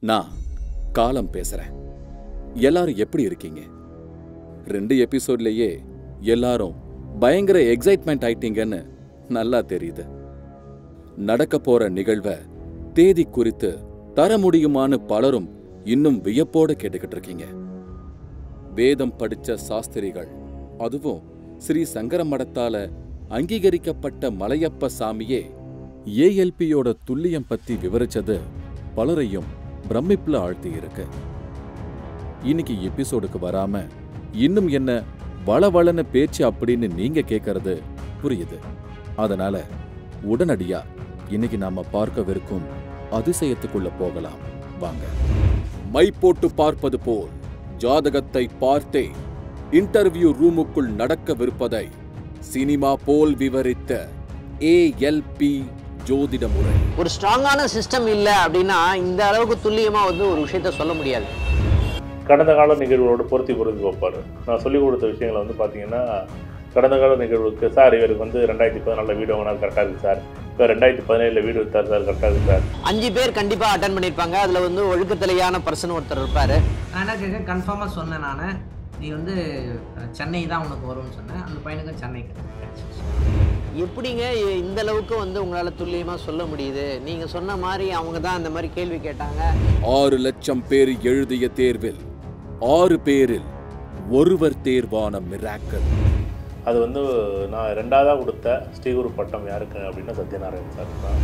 நான் காலம் பேசுறேன் எல்லாரும் எப்படி இருக்கீங்க ரெண்டு எபிசோட்லயே எல்லாரும் பயங்கர எக்ஸைட்மெண்ட் ஆயிட்டீங்கன்னு நல்லா தெரியுது நடக்க போற நிகழ்வை தேதி குறித்து தர முடியுமான்னு பலரும் இன்னும் வியப்போட கேட்டுக்கிட்டு இருக்கீங்க வேதம் படிச்ச சாஸ்திரிகள் அதுவும் ஸ்ரீ சங்கர மடத்தால அங்கீகரிக்கப்பட்ட மலையப்ப சாமியே ஏஎல்பியோட துல்லியம் பத்தி விவரிச்சது பலரையும் பிரமிப்புல ஆழ்த்தி இருக்கு இன்னைக்கு எபிசோடுக்கு வராம இன்னும் என்ன வளவளன்னு பேச்சு அப்படின்னு நீங்க கேட்கறது புரியுது அதனால உடனடியா இன்னைக்கு நாம பார்க்கவிருக்கும் அதிசயத்துக்குள்ள போகலாம் வாங்க மை போட்டு பார்ப்பது போல் ஜாதகத்தை பார்த்தே இன்டர்வியூ ரூமுக்குள் நடக்கவிருப்பதை சினிமா போல் விவரித்த ஏஎல்பி ஜோதிட முறை ஒரு ஸ்ட்ராங்கான சிஸ்டம் இல்லை அப்படின்னா இந்த அளவுக்கு துல்லியமா வந்து ஒரு விஷயத்த சொல்ல முடியாது கடந்த கால நிகழ்வுகளோட பொருத்தி பொருத்தி வைப்பார் நான் சொல்லிக் கொடுத்த விஷயங்களை வந்து பார்த்தீங்கன்னா கடந்த கால நிகழ்வுக்கு சார் இவருக்கு வந்து ரெண்டாயிரத்தி பதினாலில் வீடு வாங்கினா கரெக்டாக இருக்குது சார் இப்போ ரெண்டாயிரத்தி பதினேழில் வீடு வித்தார் சார் கரெக்டாக இருக்குது சார் அஞ்சு பேர் கண்டிப்பா அட்டன் பண்ணியிருப்பாங்க அதுல வந்து ஒழுக்கத்தலையான பர்சன் ஒருத்தர் இருப்பாரு நான் என்ன கேட்க கன்ஃபார்மாக சொன்னேன் நான் நீ வந்து அஹ், சென்னை தான் உனக்கு வரும்னு சொன்னேன் அந்த பையனுக்கும் சென்னை கிடைச்சிச்சு எப்படிங்க இ- இந்த அளவுக்கு வந்து உங்களால துல்லியமா சொல்ல முடியுது நீங்க சொன்ன மாதிரி அவங்க தான் அந்த மாதிரி கேள்வி கேட்டாங்க ஆறு லட்சம் பேர் எழுதிய தேர்வில் ஆறு பேரில் ஒருவர் தேர்வான மிராக்கல் அது வந்து நான் ரெண்டாவதாக கொடுத்த ஸ்ரீகுரு பட்டம் யாருக்கு அப்படின்னா சத்யநாராயண் சார் தான்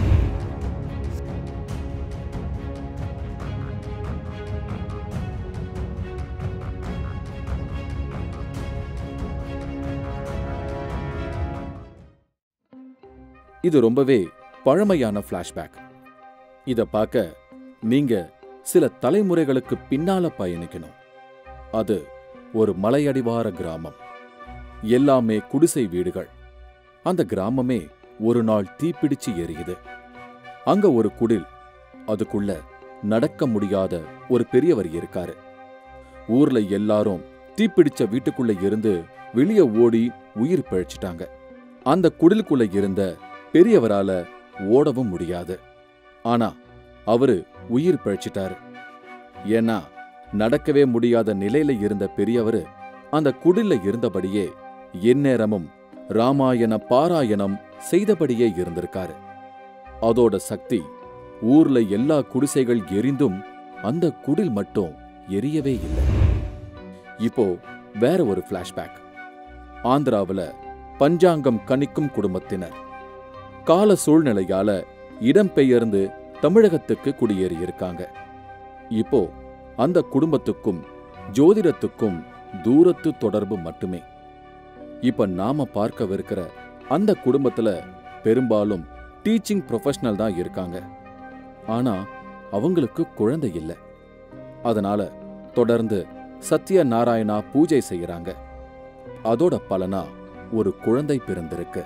இது ரொம்பவே பழமையான ஃப்ளாஷ்பேக் இத பார்க்க நீங்க சில தலைமுறைகளுக்கு பின்னால பயணிக்கணும் அது ஒரு மலையடிவார கிராமம் எல்லாமே குடிசை வீடுகள் அந்த கிராமமே ஒரு நாள் தீப்பிடிச்சு எரியுது அங்க ஒரு குடில் அதுக்குள்ள நடக்க முடியாத ஒரு பெரியவர் இருக்காரு ஊர்ல எல்லாரும் தீப்பிடிச்ச வீட்டுக்குள்ள இருந்து வெளிய ஓடி உயிர் பிழைச்சிட்டாங்க அந்த குடிலுக்குள்ள இருந்த பெரியவரால ஓடவும் முடியாது ஆனா அவரு உயிர் பிழைச்சிட்டாரு ஏன்னா நடக்கவே முடியாத நிலையில இருந்த பெரியவரு அந்த குடில்ல இருந்தபடியே எந்நேரமும் ராமாயண பாராயணம் செய்தபடியே இருந்திருக்காரு அதோட சக்தி ஊர்ல எல்லா குடிசைகள் எரிந்தும் அந்த குடில் மட்டும் எரியவே இல்லை இப்போ வேற ஒரு ஃபிளாஷ்பேக் ஆந்திராவுல பஞ்சாங்கம் கணிக்கும் குடும்பத்தினர் கால சூழ்நிலையால இடம்பெயர்ந்து தமிழகத்துக்கு குடியேறியிருக்காங்க இப்போ அந்த குடும்பத்துக்கும் ஜோதிடத்துக்கும் தூரத்து தொடர்பு மட்டுமே இப்ப நாம பார்க்கவிருக்கிற அந்த குடும்பத்துல பெரும்பாலும் டீச்சிங் ப்ரொஃபஷனல் தான் இருக்காங்க ஆனா அவங்களுக்கு குழந்தை இல்லை அதனால தொடர்ந்து சத்ய நாராயணா பூஜை செய்யறாங்க அதோட பலனா ஒரு குழந்தை பிறந்திருக்கு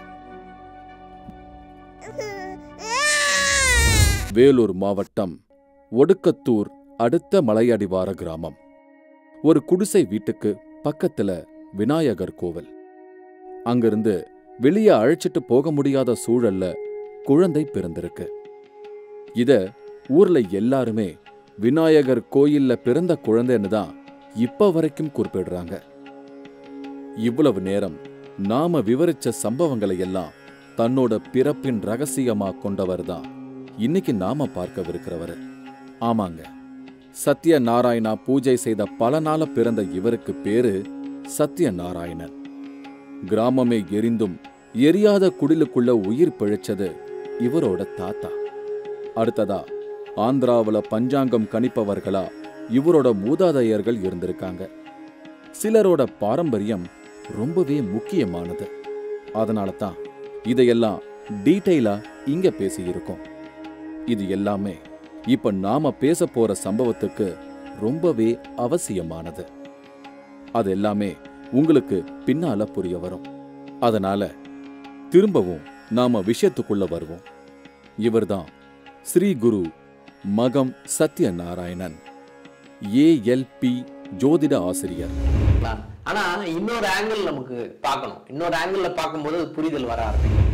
வேலூர் மாவட்டம் ஒடுக்கத்தூர் அடுத்த மலையடிவார கிராமம் ஒரு குடிசை வீட்டுக்கு பக்கத்துல விநாயகர் கோவில் அங்கிருந்து வெளியே அழைச்சிட்டு போக முடியாத சூழல்ல குழந்தை பிறந்திருக்கு இத ஊர்ல எல்லாருமே விநாயகர் கோயில்ல பிறந்த குழந்தைன்னு தான் இப்ப வரைக்கும் குறிப்பிடுறாங்க இவ்வளவு நேரம் நாம விவரிச்ச சம்பவங்களை எல்லாம் தன்னோட பிறப்பின் ரகசியமா கொண்டவர் தான் இன்னைக்கு நாம பார்க்கவிருக்கிறவர் ஆமாங்க சத்ய நாராயணா பூஜை செய்த பல நாள பிறந்த இவருக்கு பேரு சத்ய நாராயணன் கிராமமே எரிந்தும் எரியாத குடிலுக்குள்ள உயிர் பிழைச்சது இவரோட தாத்தா அடுத்ததா ஆந்திராவுல பஞ்சாங்கம் கணிப்பவர்களா இவரோட மூதாதையர்கள் இருந்திருக்காங்க சிலரோட பாரம்பரியம் ரொம்பவே முக்கியமானது அதனால தான் இதையெல்லாம் டீட்டெயிலா இங்க பேசியிருக்கோம் இது எல்லாமே இப்ப நாம பேச போற சம்பவத்துக்கு ரொம்பவே அவசியமானது அது எல்லாமே உங்களுக்கு பின்னால புரிய வரும் அதனால திரும்பவும் நாம விஷயத்துக்குள்ள வருவோம் இவர்தான் ஸ்ரீ குரு மகம் சத்யநாராயணன் ஏஎல்பி ஜோதிட ஆசிரியர் ஆனா இன்னொரு ஆங்கிள் நமக்கு பார்க்கணும் இன்னொரு ஆங்கிள் பார்க்கும்போது அது புரிதல் வர ஆரம்பிக்கும்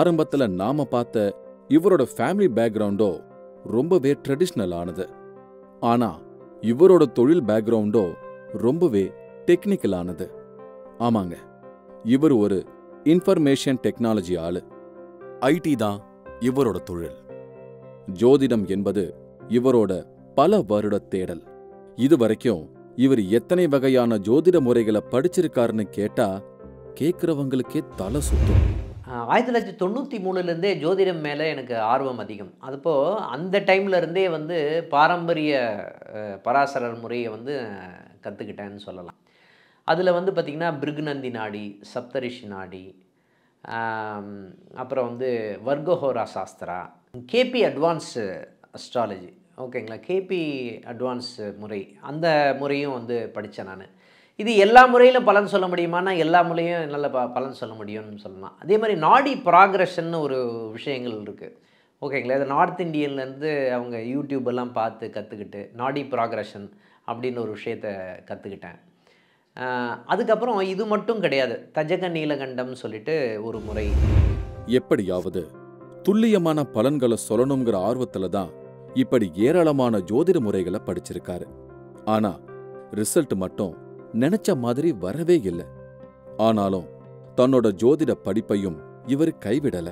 ஆரம்பத்துல நாம பார்த்த இவரோட ஃபேமிலி பேக்ரவுண்டோ ரொம்பவே ட்ரெடிஷ்னல் ஆனது ஆனா இவரோட தொழில் பேக்ரவுண்டோ ரொம்பவே டெக்னிக்கலானது ஆமாங்க இவர் ஒரு இன்ஃபர்மேஷன் டெக்னாலஜி ஆளு ஐடி தான் இவரோட தொழில் ஜோதிடம் என்பது இவரோட பல வருட தேடல் இதுவரைக்கும் இவர் எத்தனை வகையான ஜோதிட முறைகளை படிச்சிருக்காருன்னு கேட்டா கேட்குறவங்களுக்கே தலை சுத்தும் ஆஹ் ஆயிரத்தி தொள்ளாயிரத்தி தொண்ணூற்றி மூணுலேருந்தே ஜோதிடம் மேலே எனக்கு ஆர்வம் அதிகம் அதுப்போ அந்த டைம்ல இருந்தே வந்து பாரம்பரிய அஹ், பராசரர் முறையை வந்து கற்றுக்கிட்டேன்னு சொல்லலாம் அதில் வந்து பார்த்திங்கன்னா பிருகுநந்தி நாடி சப்தரிஷி நாடி ஆம், அப்புறம் வந்து Vargahora Shastra KP advance astrology ஓகேங்களா கேபி அட்வான்ஸ் முறை அந்த முறையும் வந்து படித்தேன் நான் இது எல்லா முறையிலும் பலன் சொல்ல முடியுமானா எல்லா முறையும் நல்ல ப பலன் சொல்ல முடியும்னு சொல்லலாம் அதே மாதிரி நாடி ப்ராக்ரஷன் ஒரு விஷயங்கள் இருக்குது ஓகேங்களா இது நார்த் இந்தியன்லேருந்து அவங்க யூடியூப் எல்லாம் பார்த்து கற்றுக்கிட்டு நாடி ப்ராக்ரஷன் அப்படின்னு ஒரு விஷயத்தை கற்றுக்கிட்டேன் அதுக்கப்புறம் இது மட்டும் கிடையாது தஜக நீலகண்டம்னு சொல்லிட்டு ஒரு முறை எப்படியாவது துல்லியமான பலன்களை சொல்லணுங்கிற ஆர்வத்துல தான் இப்படி ஏராளமான ஜோதிட முறைகளை படிச்சிருக்காரு ஆனா ரிசல்ட் மட்டும் நினைச்ச மாதிரி வரவே இல்லை ஆனாலும் தன்னோட ஜோதிட படிப்பையும் இவர் கைவிடல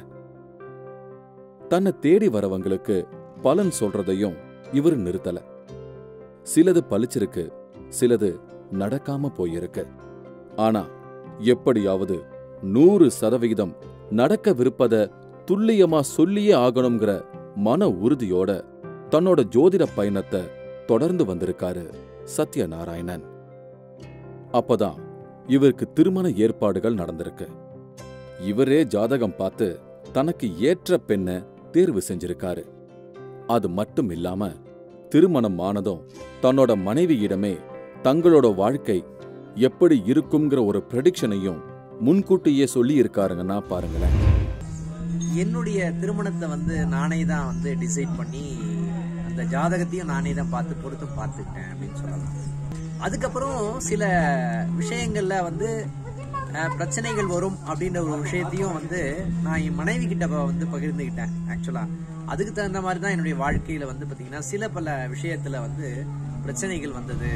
தன்னை தேடி வரவங்களுக்கு பலன் சொல்றதையும் இவர் நிறுத்தல சிலது பளிச்சிருக்கு சிலது நடக்காம போயிருக்கு ஆனா எப்படியாவது நூறு சதவிகிதம் நடக்கவிருப்பத துல்லியமா சொல்லியே ஆகணுங்கிற மன உறுதியோட தன்னோட ஜோதிட பயணத்தை தொடர்ந்து வந்திருக்காரு சத்யநாராயணன் அப்பதான் இவருக்கு திருமண ஏற்பாடுகள் நடந்திருக்கு இவரே ஜாதகம் பார்த்து தனக்கு ஏற்ற பெண்ணை தேர்வு செஞ்சிருக்காரு அது மட்டும் இல்லாம திருமணம் ஆனதும் தன்னோட மனைவியிடமே தங்களோட வாழ்க்கை எப்படி இருக்குங்கிற ஒரு ப்ரெடிக்ஷனையும் முன்கூட்டியே சொல்லி இருக்காருங்கன்னா பாருங்களேன் என்னுடைய திருமணத்தை வந்து நானே தான் வந்து டிசைட் பண்ணி அந்த ஜாதகத்தையும் நானே தான் பார்த்து பொருத்தம் பார்த்துக்கிட்டேன் அப்படின்னு சொல்லலாம் அதுக்கப்புறம் சில விஷயங்கள்ல வந்து அஹ், பிரச்சனைகள் வரும் அப்படின்ற ஒரு விஷயத்தையும் வந்து நான் என் மனைவி கிட்ட ப- வந்து பகிர்ந்துக்கிட்டேன் ஆக்சுவலா அதுக்கு தகுந்த மாதிரி தான் என்னுடைய வாழ்க்கையில வந்து பாத்தீங்கன்னா சில பல விஷயத்துல வந்து பிரச்சனைகள் வந்தது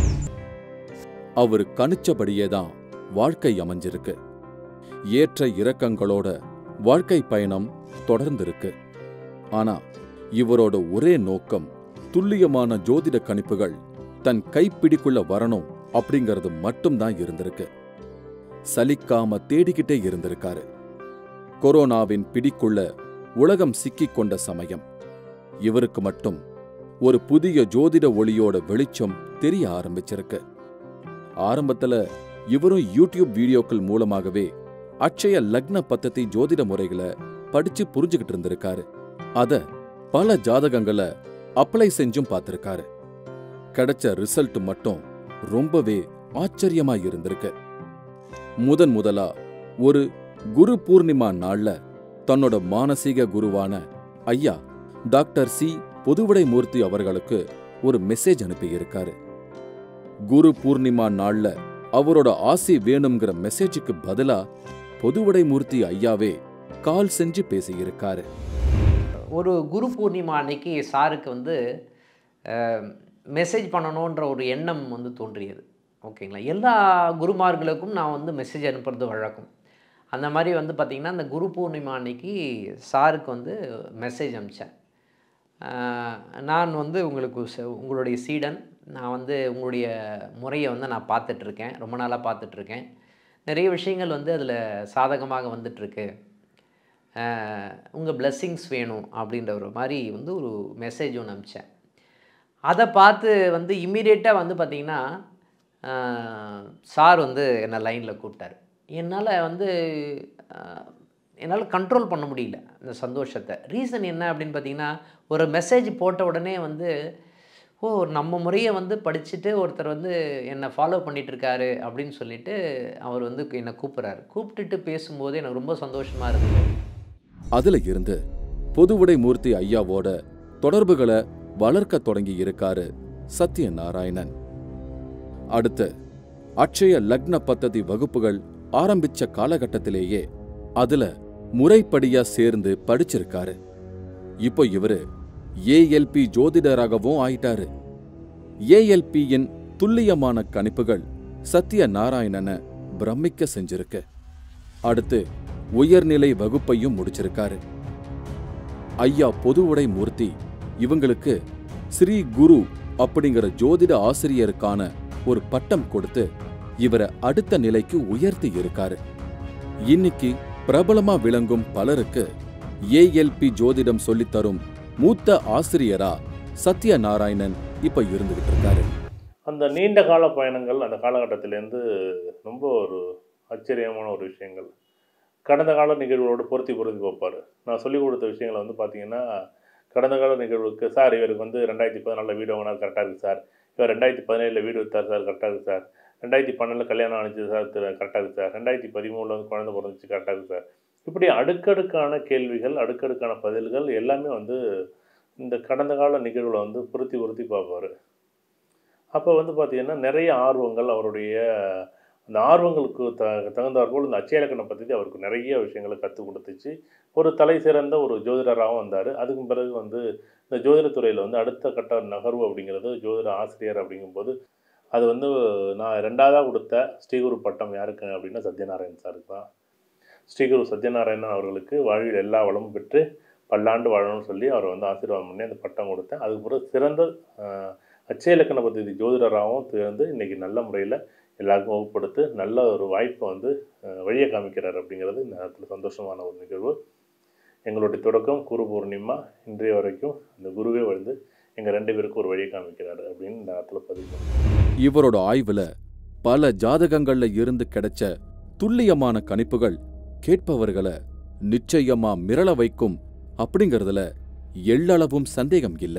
அவர் கணிச்சபடியே தான் வாழ்க்கை அமைஞ்சிருக்கு ஏற்ற இறக்கங்களோட வாழ்க்கை பயணம் தொடர்ந்திருக்கு ஆனா இவரோட ஒரே நோக்கம் துல்லியமான ஜோதிட கணிப்புகள் தன் கைப்பிடிக்குள்ள வரணும் அப்படிங்கிறது மட்டும்தான் இருந்திருக்கு சலிக்காம தேடிக்கிட்டே இருந்திருக்காரு கொரோனாவின் பிடிக்குள்ள உலகம் சிக்கிக் கொண்ட சமயம் இவருக்கு மட்டும் ஒரு புதிய ஜோதிட ஒளியோட வெளிச்சம் தெரிய ஆரம்பிச்சிருக்கு ஆரம்பத்துல இவரும் யூடியூப் வீடியோக்கள் மூலமாகவே அட்சய லக்ன பத்ததி ஜோதிட முறைகளை படிச்சு புரிஞ்சுகிட்டு இருந்திருக்காரு அத பல ஜாதகங்களை அப்ளை செஞ்சும் பார்த்திருக்காரு கிடைச்ச ரிசல்ட் மட்டும் ரொம்பவே ஆச்சரியமா இருந்திருக்கு முதன் முதலா ஒரு குரு பூர்ணிமா நாள்ல தன்னோட மானசீக குருவான ஐயா டாக்டர் சி பொதுவுடை மூர்த்தி அவர்களுக்கு ஒரு மெசேஜ் அனுப்பியிருக்காரு குரு பூர்ணிமா நாள்ல அவரோட ஆசி வேணுங்கிற மெசேஜுக்கு பதிலா பொதுவுடை மூர்த்தி ஐயாவே கால் செஞ்சு பேசியிருக்காரு ஒரு குரு பூர்ணிமா அன்னைக்கு சாருக்கு வந்து மெசேஜ் பண்ணணுன்ற ஒரு எண்ணம் வந்து தோன்றியது ஓகேங்களா எல்லா குருமார்களுக்கும் நான் வந்து மெசேஜ் அனுப்புறது வழக்கம் அந்த மாதிரி வந்து பார்த்திங்கன்னா அந்த குரு பூர்ணிமா அன்னைக்கு சாருக்கு வந்து மெசேஜ் அனுப்பிச்சேன் அஹ், நான் வந்து உங்களுக்கு ச- உங்களுடைய சீடன் நான் வந்து உங்களுடைய முறையை வந்து நான் பார்த்துட்ருக்கேன் ரொம்ப நாளாக பார்த்துட்ருக்கேன் நிறைய விஷயங்கள் வந்து அதில் சாதகமாக வந்துட்டுருக்கு உங்கள் blessings வேணும் அப்படின்ற ஒரு மாதிரி வந்து ஒரு மெசேஜ் ஒன்று அனுப்பிச்சேன் அதை பார்த்து வந்து இம்மீடியட்டாக வந்து பார்த்திங்கன்னா சார் வந்து என்னை லைனில் கூப்பிட்டாரு என்னால் வந்து என்னால் கண்ட்ரோல் பண்ண முடியல அந்த சந்தோஷத்தை ரீசன் என்ன அப்படின்னு பார்த்தீங்கன்னா ஒரு மெசேஜ் போட்ட உடனே வந்து ஓ நம்ம முறையை வந்து படிச்சுட்டு ஒருத்தர் வந்து என்னை ஃபாலோ இருக்காரு அப்படின்னு சொல்லிட்டு அவர் வந்து என்னை கூப்பிட்றாரு கூப்பிட்டுட்டு பேசும்போது எனக்கு ரொம்ப சந்தோஷமாக இருந்தது அதுல இருந்து பொதுவுடை மூர்த்தி ஐயாவோட தொடர்புகளை வளர்க்க தொடங்கி இருக்காரு சத்யநாராயணன் அடுத்து அட்சய லக்ன பத்ததி வகுப்புகள் ஆரம்பிச்ச காலகட்டத்திலேயே அதுல முறைப்படியா சேர்ந்து படிச்சிருக்காரு இப்போ இவரு ஏஎல்பி ஜோதிடராகவும் ஆயிட்டாரு ஏஎல்பியின் துல்லியமான கணிப்புகள் சத்ய நாராயணனை பிரமிக்க செஞ்சிருக்கு அடுத்து உயர்நிலை வகுப்பையும் முடிச்சிருக்காரு ஐயா பொதுவுடை மூர்த்தி இவங்களுக்கு ஸ்ரீ குரு அப்படிங்கிற ஜோதிட ஆசிரியருக்கான ஒரு பட்டம் கொடுத்து இவரை அடுத்த நிலைக்கு உயர்த்தி இருக்காரு இன்னைக்கு பிரபலமா விளங்கும் பலருக்கு ஏஎல்பி ஜோதிடம் சொல்லித் தரும் மூத்த ஆசிரியரா சத்யநாராயணன் இப்ப இருந்துகிட்டு இருக்காரு அந்த நீண்ட கால பயணங்கள் அந்த காலகட்டத்திலேருந்து ரொம்ப ஒரு ஆச்சரியமான ஒரு விஷயங்கள் கடந்த கால நிகழ்வுகளோடு பொருத்தி பொருத்தி பார்ப்பார் நான் சொல்லிக் கொடுத்த விஷயங்களை வந்து பார்த்தீங்கன்னா கடந்த கால நிகழ்வுக்கு சார் இவருக்கு வந்து ரெண்டாயிரத்தி பதினாலில் வீடு வாங்கினா கரெக்டாக இருக்குது சார் இவர் ரெண்டாயிரத்தி பதினேழில் வீடு வித்தார் சார் கரெக்டாக இருக்குது சார் ரெண்டாயிரத்தி பன்னெண்டில் கல்யாணம் ஆனிச்சு சார் கரெக்டாக இருக்குது சார் ரெண்டாயிரத்தி பதிமூணில் வந்து குழந்தை பிறந்துச்சு கரெக்டாக இருக்குது சார் இப்படி அடுக்கடுக்கான கேள்விகள் அடுக்கடுக்கான பதில்கள் எல்லாமே வந்து இந்த கடந்த கால நிகழ்வில் வந்து பொருத்தி பொருத்தி பார்ப்பார் அப்போ வந்து பார்த்திங்கன்னா நிறைய ஆர்வங்கள் அவருடைய அந்த ஆர்வங்களுக்கு த தகுந்தாற்போல் இந்த அச்சய இலக்கணம் பற்றி அவருக்கு நிறைய விஷயங்களை கற்றுக் கொடுத்துச்சு ஒரு தலை சிறந்த ஒரு ஜோதிடராகவும் வந்தார் அதுக்கு பிறகு வந்து இந்த ஜோதிடத்துறையில் வந்து அடுத்த கட்ட நகர்வு அப்படிங்கிறது ஜோதிட ஆசிரியர் அப்படிங்கும்போது அது வந்து நான் ரெண்டாவதாக கொடுத்த ஸ்ரீகுரு பட்டம் யாருக்கு அப்படின்னா சத்யநாராயண் சாருக்கு தான் ஸ்ரீகுரு சத்யநாராயணன் அவர்களுக்கு வாழ்வில் எல்லா வளமும் பெற்று பல்லாண்டு வாழணும்னு சொல்லி அவர் வந்து ஆசீர்வாதம் பண்ணி அந்த பட்டம் கொடுத்தேன் அதுக்கு பிறகு சிறந்த ஆஹ், அச்சய இலக்கண பദ്ധதி ஜோதிடராகவும் திகழ்ந்து இன்னைக்கு நல்ல முறையில் எல்லாருக்கும் வகுப்படுத்து நல்ல ஒரு வாய்ப்பை வந்து ஆஹ், வழியை காமிக்கிறார் அப்படிங்கிறது இந்த நேரத்தில் சந்தோஷமான ஒரு நிகழ்வு எங்களுடைய தொடக்கம் குரு பூர்ணிமா இன்றைய வரைக்கும் அந்த குருவே வந்து எங்கள் ரெண்டு பேருக்கும் ஒரு வழியை காமிக்கிறாரு அப்படின்னு இந்த நேரத்தில் பதிவு பண்ணுறேன் இவரோட ஆய்வுல பல ஜாதகங்கள்ல இருந்து கிடைச்ச துல்லியமான கணிப்புகள் கேட்பவர்களை நிச்சயமா மிரள வைக்கும் அப்படிங்கறதுல எள்ளளவும் சந்தேகம் இல்ல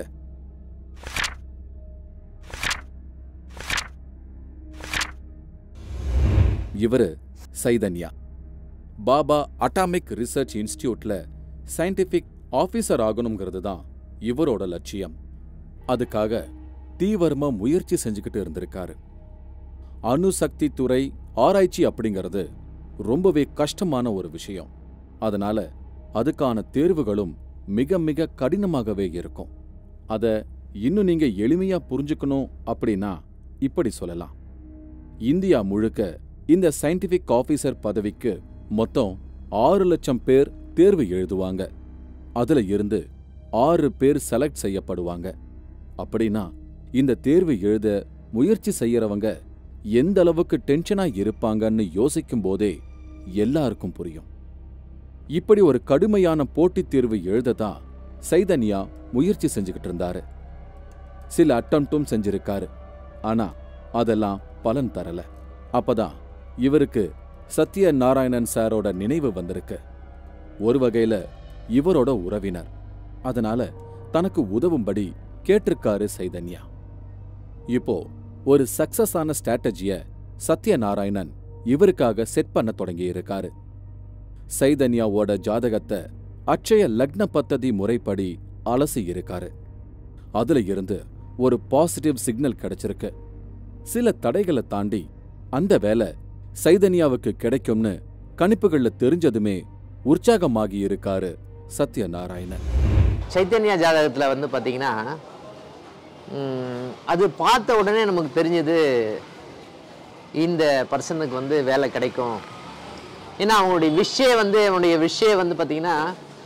இவரு சைதன்யா பாபா அட்டாமிக் ரிசர்ச் இன்ஸ்டிடியூட்ல சயின்டிபிக் ஆபீசர் ஆகணுங்கிறது தான் இவரோட லட்சியம் அதுக்காக தீவிரமா முயற்சி செஞ்சுக்கிட்டு இருந்திருக்காரு அணுசக்தி துறை ஆராய்ச்சி அப்படிங்கிறது ரொம்பவே கஷ்டமான ஒரு விஷயம் அதனால அதுக்கான தேர்வுகளும் மிக மிக கடினமாகவே இருக்கும் அத இன்னும் நீங்க எளிமையா புரிஞ்சுக்கணும் அப்படின்னா இப்படி சொல்லலாம் இந்தியா முழுக்க இந்த சயின்டிபிக் ஆபீசர் பதவிக்கு மொத்தம் ஆறு லட்சம் பேர் தேர்வு எழுதுவாங்க அதுல இருந்து ஆறு பேர் செலக்ட் செய்யப்படுவாங்க அப்படின்னா இந்த தேர்வு எழுத முயற்சி செய்யறவங்க எந்த அளவுக்கு டென்ஷனா இருப்பாங்கன்னு யோசிக்கும் போதே எல்லாருக்கும் புரியும் இப்படி ஒரு கடுமையான போட்டித் தேர்வு எழுததான் சைதன்யா முயற்சி செஞ்சுக்கிட்டு இருந்தாரு சில அட்டம்ப்டும் செஞ்சிருக்காரு ஆனா அதெல்லாம் பலன் தரல அப்பதான் இவருக்கு சத்ய நாராயணன் சாரோட நினைவு வந்திருக்கு ஒரு வகையில இவரோட உறவினர் அதனால தனக்கு உதவும்படி கேட்டிருக்காரு சைதன்யா இப்போ ஒரு சக்சஸ் ஆன ஸ்ட்ராட்டஜிய சத்யநாராயணன் இவருக்காக செட் பண்ண தொடங்கி இருக்காரு சைதன்யாவோட ஜாதகத்தை அட்சய லக்ன பத்ததி முறைப்படி அலசி இருக்காரு அதுல இருந்து ஒரு பாசிட்டிவ் சிக்னல் கிடைச்சிருக்கு சில தடைகளை தாண்டி அந்த வேலை சைதன்யாவுக்கு கிடைக்கும்னு கணிப்புகள்ல தெரிஞ்சதுமே உற்சாகமாகி இருக்காரு சத்யநாராயணன் சைத்தன்யா ஜாதகத்தில் வந்து பார்த்தீங்கன்னா ம், அது பார்த்த உடனே நமக்கு தெரிஞ்சது இந்த பர்சனுக்கு வந்து வேலை கிடைக்கும் ஏன்னா அவங்களுடைய விஷயம் வந்து அவனுடைய விஷயம் வந்து பார்த்திங்கன்னா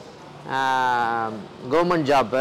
கவர்மெண்ட் ஜாப்பு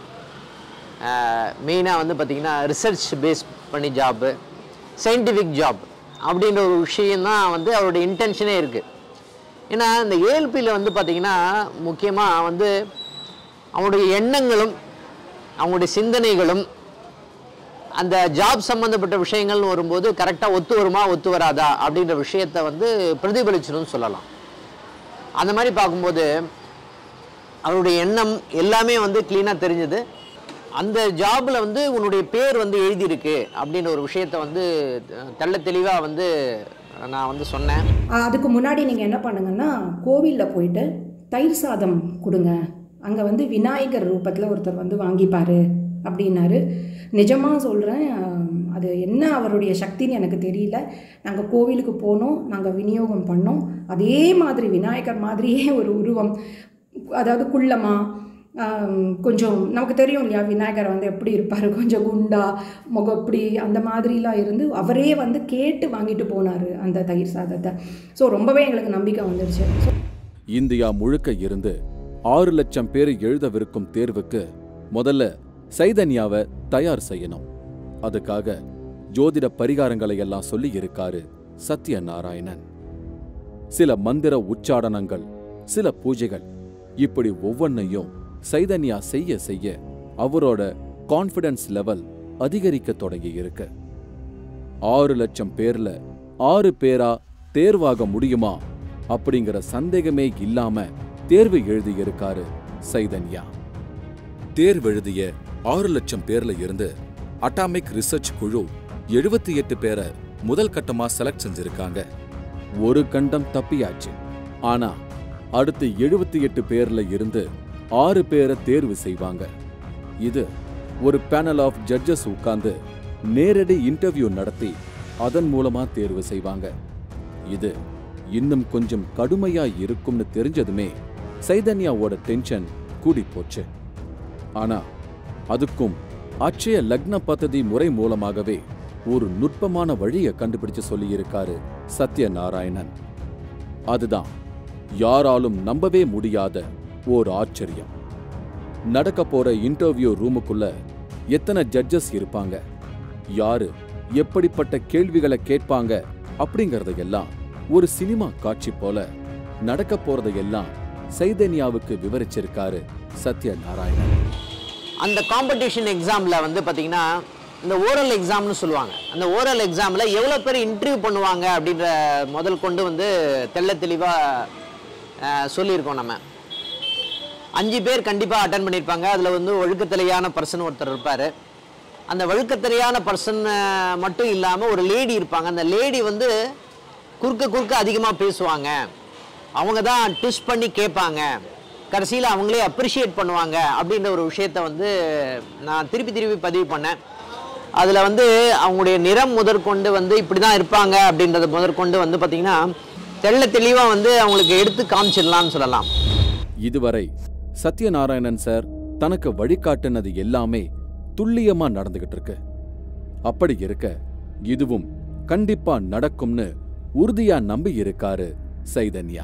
மெயினாக வந்து பார்த்திங்கன்னா ரிசர்ச் பேஸ் பண்ணி ஜாப்பு சயின்டிஃபிக் ஜாப் அப்படின்ற ஒரு விஷயம்தான் வந்து அவருடைய இன்டென்ஷனே இருக்குது ஏன்னா இந்த ஏஎல்பியில் வந்து பார்த்திங்கன்னா முக்கியமாக வந்து அவங்களுடைய எண்ணங்களும் அவங்களுடைய சிந்தனைகளும் அந்த ஜாப் சம்மந்தப்பட்ட விஷயங்கள்னு வரும்போது கரெக்டாக ஒத்து வருமா ஒத்து வராதா அப்படின்ற விஷயத்தை வந்து பிரதிபலிச்சிடும்னு சொல்லலாம் அந்த மாதிரி பார்க்கும்போது அவருடைய எண்ணம் எல்லாமே வந்து க்ளீனாக தெரிஞ்சது அந்த ஜாபில் வந்து உன்னுடைய பேர் வந்து எழுதியிருக்கு அப்படின்ற ஒரு விஷயத்தை வந்து அஹ், தெள்ளத் தெளிவாக வந்து நான் வந்து சொன்னேன் ஆஹ் அதுக்கு முன்னாடி நீங்கள் என்ன பண்ணுங்கன்னா கோவிலில் போயிட்டு தயிர் சாதம் கொடுங்க அங்கே வந்து விநாயகர் ரூபத்தில் ஒருத்தர் வந்து வாங்கிப்பாரு அப்படின்னாரு நிஜமாக சொல்கிறேன் அது என்ன அவருடைய சக்தின்னு எனக்கு தெரியல நாங்கள் கோவிலுக்கு போனோம் நாங்கள் விநியோகம் பண்ணோம் அதே மாதிரி விநாயகர் மாதிரியே ஒரு உருவம் அதாவது குள்ளமா ஆம், கொஞ்சம் நமக்கு தெரியும் இல்லையா விநாயகர் வந்து எப்படி இருப்பார் கொஞ்சம் குண்டா முகம் இப்படி அந்த மாதிரிலாம் இருந்து அவரே வந்து கேட்டு வாங்கிட்டு போனார் அந்த தயிர் சாதத்தை ஸோ ரொம்பவே எங்களுக்கு நம்பிக்கை வந்துடுச்சு ஸோ இந்தியா முழுக்க இருந்து ஆறு லட்சம் பேர் எழுதவிருக்கும் தேர்வுக்கு முதல்ல சைதன்யாவை தயார் செய்யணும் அதுக்காக ஜோதிட பரிகாரங்களை எல்லாம் சொல்லி இருக்காரு சத்யநாராயணன் சில மந்திர உச்சாடனங்கள் சில பூஜைகள் இப்படி ஒவ்வொன்னையும் சைதன்யா செய்ய செய்ய அவரோட கான்ஃபிடன்ஸ் லெவல் அதிகரிக்க தொடங்கி இருக்கு ஆறு லட்சம் பேர்ல ஆறு பேரா தேர்வாக முடியுமா அப்படிங்கிற சந்தேகமே இல்லாம தேர்வு எழுதியிருக்காரு சைதன்யா தேர்வெழுதிய ஆறு லட்சம் பேர்ல இருந்து அட்டாமிக் ரிசர்ச் குழு எழுபத்தி எட்டு பேரை முதல் கட்டமா செலக்ட் செஞ்சிருக்காங்க ஒரு கண்டம் தப்பியாச்சு ஆனா அடுத்து எழுபத்தி எட்டு பேர்ல இருந்து ஆறு பேரை தேர்வு செய்வாங்க இது ஒரு பேனல் ஆஃப் ஜட்ஜஸ் உட்கார்ந்து நேரடி இன்டர்வியூ நடத்தி அதன் மூலமா தேர்வு செய்வாங்க இது இன்னும் கொஞ்சம் கடுமையா இருக்கும்னு தெரிஞ்சதுமே சைதன்யாவோட டென்ஷன் கூடி போச்சு ஆனா அதுக்கும் அட்சய லக்ன பദ്ധதி முறை மூலமாகவே ஒரு நுட்பமான வழியை கண்டுபிடிச்சு சொல்லியிருக்காரு சத்யநாராயணன் அதுதான் யாராலும் நம்பவே முடியாத ஓர் ஆச்சரியம் நடக்க போற இன்டர்வியூ ரூமுக்குள்ள எத்தனை ஜட்ஜஸ் இருப்பாங்க யாரு எப்படிப்பட்ட கேள்விகளை கேட்பாங்க அப்படிங்கறதையெல்லாம் ஒரு சினிமா காட்சி போல நடக்க போறதையெல்லாம் சைதன்யாவுக்கு விவரிச்சிருக்காரு சத்யநாராயணன் அந்த காம்படிஷன் எக்ஸாமில் வந்து பார்த்தீங்கன்னா இந்த ஓரல் எக்ஸாம்னு சொல்லுவாங்க அந்த ஓரல் எக்ஸாமில் எவ்வளோ பேர் இன்டர்வியூ பண்ணுவாங்க அப்படின்ற முதல் கொண்டு வந்து தெள்ள தெளிவாக சொல்லியிருக்கோம் நம்ம அஞ்சு பேர் கண்டிப்பாக அட்டன் பண்ணியிருப்பாங்க அதில் வந்து ஒழுக்கத்தலையான பர்சன் ஒருத்தர் இருப்பார் அந்த ஒழுக்கத்தலையான பர்சன் மட்டும் இல்லாமல் ஒரு லேடி இருப்பாங்க அந்த லேடி வந்து குறுக்க குறுக்க அதிகமாக பேசுவாங்க அவங்க தான் ட்விஸ்ட் பண்ணி கேட்பாங்க கடைசியில் அவங்களே அப்ரிஷியேட் பண்ணுவாங்க அப்படின்ற ஒரு விஷயத்த வந்து நான் திருப்பி திருப்பி பதிவு பண்ணேன் அதில் வந்து அவங்களுடைய நிறம் முதற்கொண்டு வந்து இப்படி தான் இருப்பாங்க அப்படின்றத முதற்கொண்டு வந்து பார்த்திங்கன்னா தெள்ள தெளிவாக வந்து அவங்களுக்கு எடுத்து காமிச்சிடலாம்னு சொல்லலாம் இதுவரை சத்யநாராயணன் சார் தனக்கு வழிகாட்டுனது எல்லாமே துல்லியமா நடந்துகிட்டு இருக்கு அப்படி இருக்க இதுவும் கண்டிப்பா நடக்கும்னு உறுதியா நம்பி இருக்காரு சைதன்யா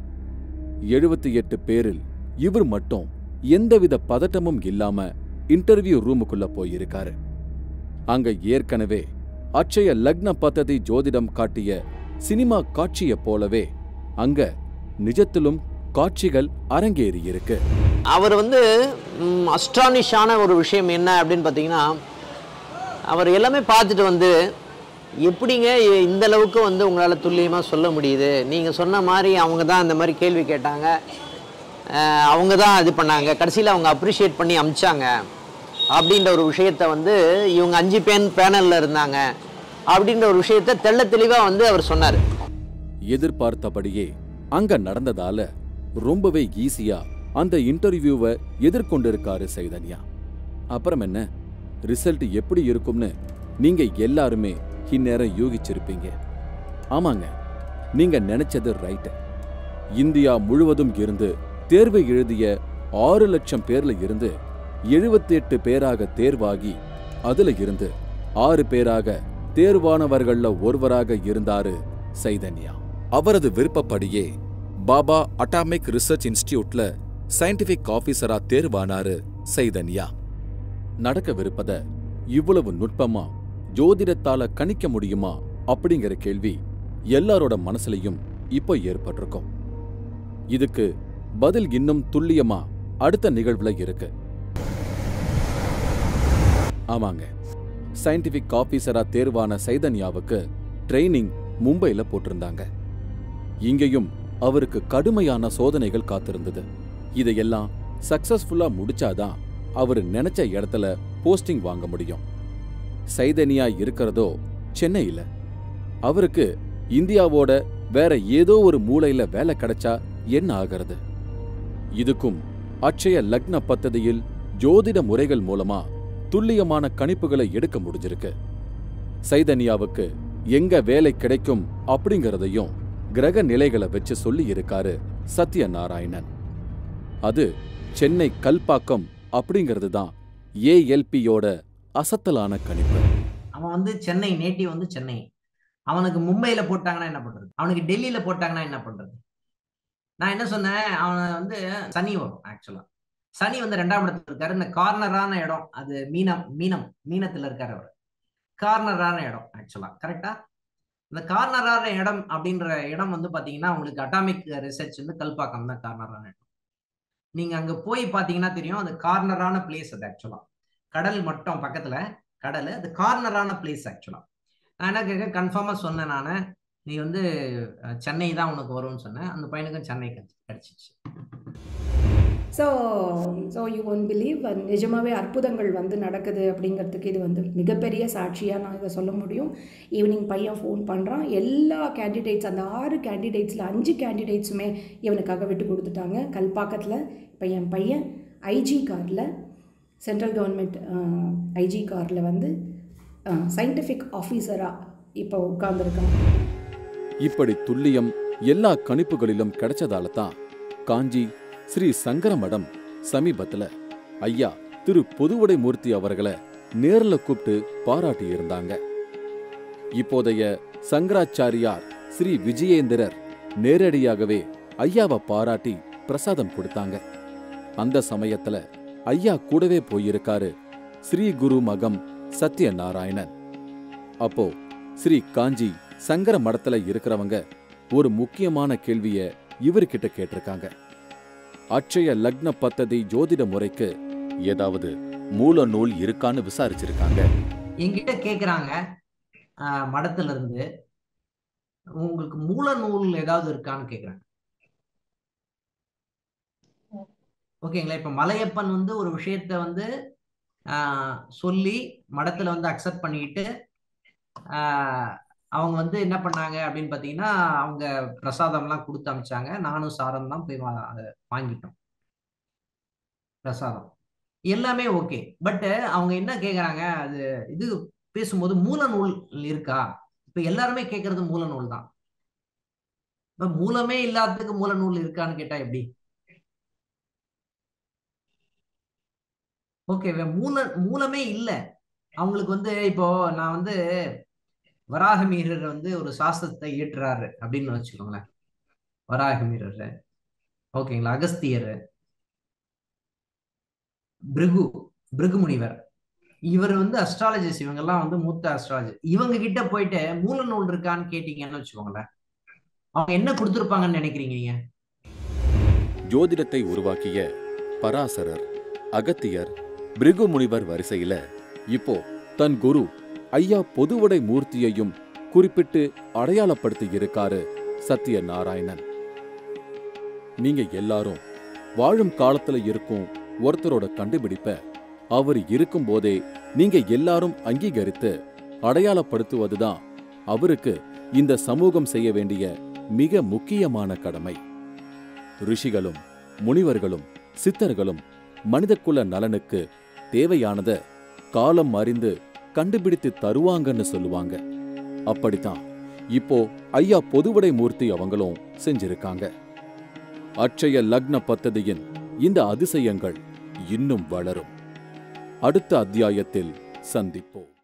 எழுபத்தி எட்டு பேரில் இவர் மட்டும் எந்தவித பதட்டமும் இல்லாம இன்டர்வியூ ரூமுக்குள்ள போயிருக்காரு அங்க ஏற்கனவே அட்சய லக்ன பத்ததி ஜோதிடம் காட்டிய சினிமா காட்சிய போலவே அங்க நிஜத்திலும் காட்சிகள் அரங்கேறி இருக்கு அவர் வந்து அஸ்ட்ரானிஷான ஒரு விஷயம் என்ன அப்படின்னு பார்த்தீங்கன்னா அவர் எல்லாமே பார்த்துட்டு வந்து எப்படிங்க இ- இந்த அளவுக்கு வந்து உங்களால் துல்லியமாக சொல்ல முடியுது நீங்கள் சொன்ன மாதிரி அவங்க தான் இந்த மாதிரி கேள்வி கேட்டாங்க அஹ் அவங்க தான் இது பண்ணாங்க கடைசியில் அவங்க அப்ரிஷியேட் பண்ணி அமிச்சாங்க அப்படின்ற ஒரு விஷயத்த வந்து இவங்க அஞ்சு பேன் பேனலில் இருந்தாங்க அப்படின்ற ஒரு விஷயத்த தெள்ள தெளிவாக வந்து அவர் சொன்னார் எதிர்பார்த்தபடியே அங்க நடந்ததால ரொம்பவே ஈஸியா அந்த இன்டர்வியூவை எதிர்கொண்டிருக்காரு சைதன்யா அப்புறம் என்ன ரிசல்ட் எப்படி இருக்கும்னு நீங்க எல்லாருமே இந்நேரம் யூகிச்சிருப்பீங்க ஆமாங்க நீங்க நினைச்சது ரைட் இந்தியா முழுவதும் இருந்து தேர்வு எழுதிய ஆறு லட்சம் பேர்ல இருந்து எழுபத்தி எட்டு பேராக தேர்வாகி அதுல இருந்து ஆறு பேராக தேர்வானவர்கள்ல ஒருவராக இருந்தாரு சைதன்யா அவரது விருப்பப்படியே பாபா அட்டாமிக் ரிசர்ச் இன்ஸ்டிடியூட்ல சயின்டிபிக் ஆபீசரா தேர்வானாரு சைதன்யா நடக்கவிருப்பத இவ்வளவு நுட்பமா ஜோதிடத்தால கணிக்க முடியுமா அப்படிங்கிற கேள்வி எல்லாரோட மனசுலயும் இப்போ ஏற்பட்டிருக்கும் இதுக்கு பதில் இன்னும் துல்லியமா அடுத்த நிகழ்வுல இருக்கு ஆமாங்க சயின்டிபிக் ஆபீசரா தேர்வான சைதன்யாவுக்கு ட்ரைனிங் மும்பைல போட்டிருந்தாங்க இங்கேயும் அவருக்கு கடுமையான சோதனைகள் காத்திருந்தது இதையெல்லாம் சக்சஸ்ஃபுல்லா முடிச்சாதான் அவர் நினைச்ச இடத்துல போஸ்டிங் வாங்க முடியும் சைதன்யா இருக்கிறதோ சென்னையில அவருக்கு இந்தியாவோட வேற ஏதோ ஒரு மூலையில வேலை கிடைச்சா என்ன ஆகிறது இதுக்கும் அட்சய லக்ன பத்ததியில் ஜோதிட முறைகள் மூலமா துல்லியமான கணிப்புகளை எடுக்க முடிஞ்சிருக்கு சைதன்யாவுக்கு எங்க வேலை கிடைக்கும் அப்படிங்கறதையும் கிரக நிலைகளை வச்சு சொல்லி இருக்காரு சத்யநாராயணன் அது சென்னை கல்பாக்கம் அப்படிங்கிறது தான் ஏஎல்பியோட அசத்தலான கணிப்பு அவன் வந்து சென்னை நேட்டிவ் வந்து சென்னை அவனுக்கு மும்பையில போட்டாங்கன்னா என்ன பண்றது அவனுக்கு டெல்லியில போட்டாங்கன்னா என்ன பண்றது நான் என்ன சொன்னேன் அவனை வந்து சனி வரும் ஆக்சுவலா சனி வந்து ரெண்டாம் இடத்துல இருக்காரு இந்த கார்னரான இடம் அது மீனம் மீனம் மீனத்துல இருக்காரு அவர் கார்னரான இடம் ஆக்சுவலா கரெக்டா இந்த கார்னரான இடம் அப்படின்ற இடம் வந்து பாத்தீங்கன்னா உங்களுக்கு அட்டாமிக் ரிசர்ச் வந்து கல்பாக்கம் தான் கார்னரான இடம் நீங்க அங்க போய் பாத்தீங்கன்னா தெரியும் அது கார்னரான பிளேஸ் அது ஆக்சுவலா கடல் மட்டம் பக்கத்துல கடல் அது கார்னரான பிளேஸ் ஆக்சுவலா நான் என்ன கேட்க கன்ஃபார்மா சொன்னேன் நான் நீ வந்து அஹ், சென்னை தான் உனக்கு வரும்னு சொன்னேன் அந்த பையனுக்கும் சென்னை கிடைச்சி- கிடைச்சிச்சு so so you won't believe நிஜமாவே அற்புதங்கள் வந்து நடக்குது அப்படிங்கிறதுக்கு இது வந்து மிகப்பெரிய சாட்சியாக நான் இதை சொல்ல முடியும் ஈவினிங் பையன் ஃபோன் பண்ணுறான் எல்லா கேண்டிடேட்ஸ் அந்த ஆறு கேண்டிடேட்ஸில் அஞ்சு கேண்டிடேட்ஸுமே இவனுக்காக விட்டு கொடுத்துட்டாங்க கல்பாக்கத்தில் இப்போ என் பையன் ஐஜி காரில் சென்ட்ரல் கவர்மெண்ட் ஐஜி காரில் வந்து சயின்டிஃபிக் ஆஃபீஸராக இப்போ உட்கார்ந்துருக்கான் இப்படி துல்லியம் எல்லா கணிப்புகளிலும் கிடைச்சதால தான் காஞ்சி ஸ்ரீ சங்கரமடம் சமீபத்துல ஐயா திரு பொதுவுடை மூர்த்தி அவர்களை நேர்ல கூப்பிட்டு பாராட்டி இருந்தாங்க இப்போதைய சங்கராச்சாரியார் ஸ்ரீ விஜயேந்திரர் நேரடியாகவே ஐயாவை பாராட்டி பிரசாதம் கொடுத்தாங்க அந்த சமயத்துல ஐயா கூடவே போயிருக்காரு ஸ்ரீ குரு மகம் சத்யநாராயணன் அப்போ ஸ்ரீ காஞ்சி சங்கர மடத்துல இருக்கிறவங்க ஒரு முக்கியமான கேள்விய இவர்கிட்ட கேட்டிருக்காங்க அட்சய லக்ன பத்ததி ஜோதிட முறைக்கு ஏதாவது மூல நூல் இருக்கான்னு விசாரிச்சிருக்காங்க என்கிட்ட கேக்குறாங்க ஆஹ், மடத்துல இருந்து உங்களுக்கு மூல நூல் ஏதாவது இருக்கான்னு கேக்குறாங்க ஓகேங்களா இப்ப மலையப்பன் வந்து ஒரு விஷயத்த வந்து ஆஹ், சொல்லி மடத்துல வந்து அக்செப்ட் பண்ணிக்கிட்டு ஆஹ், அவங்க வந்து என்ன பண்ணாங்க அப்படின்னு பாத்தீங்கன்னா அவங்க பிரசாதம்லாம் கொடுத்து அமிச்சாங்க நானும் சாரம் தான் போய் வா- அதை வாங்கிட்டோம் பிரசாதம் எல்லாமே ஓகே பட் அவங்க என்ன கேக்குறாங்க அது இது பேசும்போது மூல நூல் இருக்கா இப்ப எல்லாருமே கேட்கறது மூல நூல் தான் இப்ப மூலமே இல்லாததுக்கு மூல நூல் இருக்கான்னு கேட்டா எப்படி ஓகே மூல மூலமே இல்ல அவங்களுக்கு வந்து இப்போ நான் வந்து வராகமீரர் வந்து ஒரு சாஸ்திரத்தை இயற்றுறாரு அப்படின்னு வச்சுக்கோங்களேன் வராகமீரர் ஓகேங்களா அகஸ்தியர் பிருகு பிருகு முனிவர் இவர் வந்து அஸ்ட்ராலஜிஸ்ட் இவங்கெல்லாம் வந்து மூத்த அஸ்ட்ராலஜி இவங்க கிட்ட போயிட்டு மூல நூல் இருக்கான்னு கேட்டீங்கன்னு வச்சுக்கோங்களேன் அவங்க என்ன கொடுத்துருப்பாங்கன்னு நினைக்கிறீங்க நீங்க ஜோதிடத்தை உருவாக்கிய பராசரர் அகத்தியர் பிருகு முனிவர் வரிசையில இப்போ தன் குரு ஐயா பொதுவுடை மூர்த்தியையும் குறிப்பிட்டு அடையாளப்படுத்தி இருக்காரு சத்யநாராயணன் நீங்க எல்லாரும் வாழும் காலத்துல இருக்கும் ஒருத்தரோட கண்டுபிடிப்ப அவர் இருக்கும்போதே நீங்க எல்லாரும் அங்கீகரித்து அடையாளப்படுத்துவதுதான் அவருக்கு இந்த சமூகம் செய்ய வேண்டிய மிக முக்கியமான கடமை ரிஷிகளும் முனிவர்களும் சித்தர்களும் மனிதக்குல நலனுக்கு தேவையானத காலம் அறிந்து கண்டுபிடித்து தருவாங்கன்னு சொல்லுவாங்க அப்படித்தான் இப்போ ஐயா பொதுவுடை மூர்த்தி அவங்களும் செஞ்சிருக்காங்க அட்சய லக்ன பத்ததியின் இந்த அதிசயங்கள் இன்னும் வளரும் அடுத்த அத்தியாயத்தில் சந்திப்போம்